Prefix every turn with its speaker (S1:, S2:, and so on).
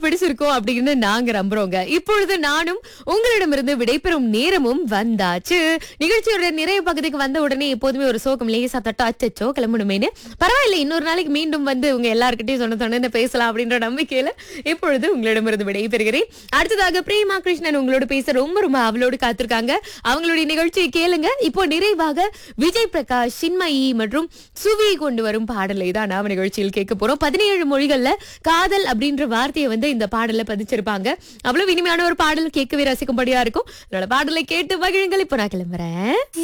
S1: பிடிச்சிருக்கும் அப்படின்னு நாங்க நம்புறோங்க இப்பொழுது நானும் உங்களிடமிருந்து விடைபெறும் நேரமும் வந்தாச்சு நிகழ்ச்சியோட நிறைய பகுதிக்கு வந்த உடனே எப்போதுமே ஒரு சோகம் லேசா தட்டோ அச்சச்சோ கிளம்பணுமேனு பரவாயில்ல இன்னொரு நாளைக்கு மீண்டும் வந்து உங்க எல்லார்கிட்டயும் சொன்ன சொன்ன பேசலாம் அப்படின்ற நம்பிக்கையில இப்பொழுது உங்களிடமிருந்து விடைபெறுகிறேன் அடுத்ததாக பிரேமா கிருஷ்ணன் உங்களோட பேச ரொம்ப ரொம்ப அவளோடு காத்திருக்காங்க அவங்களுடைய நிகழ்ச்சியை கேளுங்க இப்போ நிறைவாக விஜய் பிரகாஷ் சின்மயி மற்றும் சுவி கொண்டு வரும் பாடலை தான் நாம நிகழ்ச்சியில் கேட்க போறோம் பதினேழு மொழிகள்ல காதல் அப்படின்ற வார்த்தையை வந்து இந்த பாடல்ல பதிச்சிருப்பாங்க அவ்வளவு இனிமையான ஒரு பாடல் கேட்கவே ரசிக்கும்படியா இருக்கும் அதோட பாடலை கேட்டு மகிழுங்கள் இப்போ நான் கிளம்புறேன்